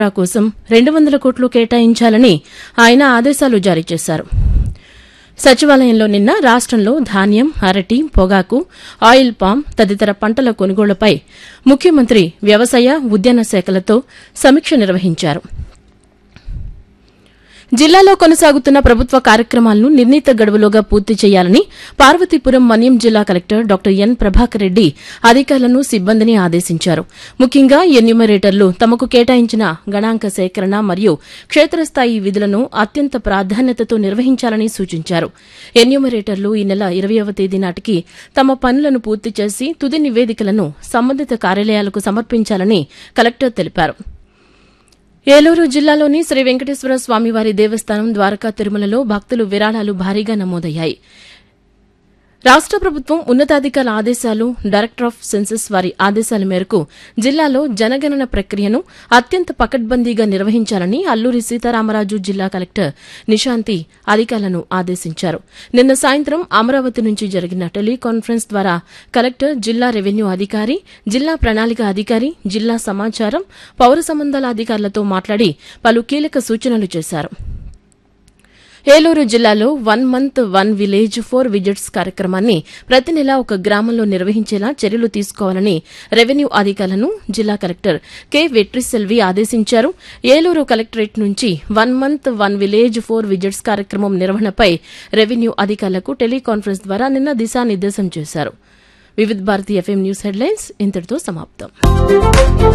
కోసం రెండు వందల కోట్లు కేటాయించాలని ఆయన ఆదేశాలు జారీ చేశారు సచివాలయంలో నిన్న రాష్టంలో ధాన్యం అరటి పొగాకు ఆయిల్ పామ్ తదితర పంటల కొనుగోళ్లపై ముఖ్యమంత్రి వ్యవసాయ ఉద్యాన శాఖలతో సమీక్ష నిర్వహించారు జిల్లాలో కొనసాగుతున్న ప్రభుత్వ కార్యక్రమాలను నిర్ణీత గడువులోగా పూర్తి చేయాలని పార్వతీపురం మన్యం జిల్లా collector doctor N Prabhakar Reddy అధికారులను సిబ్బందిని ఆదేశించారు ముఖ్యంగా ఎన్యూమరేటర్లు తమకు కేటాయించిన గణాంక సేకరణ మరియు క్షేత్రస్థాయి విధులను అత్యంత ప్రాధాన్యతతో నిర్వహించాలని సూచించారు ఎన్యూమరేటర్లు ఈ నెల ఇరవయవ తేదీ నాటికి తమ పనులను పూర్తి చేసి తుది నివేదికలను సంబంధిత కార్యాలయాలకు సమర్పించాలని కలెక్టర్ తెలిపారు ఏలూరు జిల్లాలోని శ్రీ వెంకటేశ్వర స్వామివారి దేవస్థానం ద్వారకా తిరుమలలో భక్తులు విరాళాలు భారీగా నమోదయ్యాయి రాష్ట ప్రభుత్వం ఉన్నతాధికారుల ఆదేశాలు డైరెక్టర్ ఆఫ్ సెన్సస్ వారి ఆదేశాల మేరకు జిల్లాలో జనగణన ప్రక్రియను అత్యంత పకడ్బందీగా నిర్వహించాలని అల్లూరి సీతారామరాజు జిల్లా కలెక్టర్ నిశాంతి అధికారులను ఆదేశించారు నిన్న సాయంత్రం అమరావతి నుంచి జరిగిన టెలికాన్ఫరెన్స్ ద్వారా కలెక్టర్ జిల్లా రెవెన్యూ అధికారి జిల్లా ప్రణాళిక అధికారి జిల్లా సమాచారం పౌర సంబంధాల అధికారులతో మాట్లాడి పలు కీలక సూచనలు చేశారు ఏలూరు జిల్లాలో one month one village four visits కార్యక్రమాన్ని ప్రతి నెలా ఒక గ్రామంలో నిర్వహించేలా చర్యలు తీసుకోవాలని రెవెన్యూ అధికారులను జిల్లా కలెక్టర్ కె వెట్రిసెల్వి ఆదేశించారు ఏలూరు కలెక్టరేట్ నుంచి one month one village four visits కార్యక్రమం నిర్వహణపై రెవెన్యూ అధికారులకు టెలికాన్ఫరెన్స్ ద్వారా నిన్న దిశానిర్దేశం చేశారు వివిధ భారతి ఎఫ్ఎం న్యూస్ హెడ్లైన్స్ ఇంతటితో సమాప్తం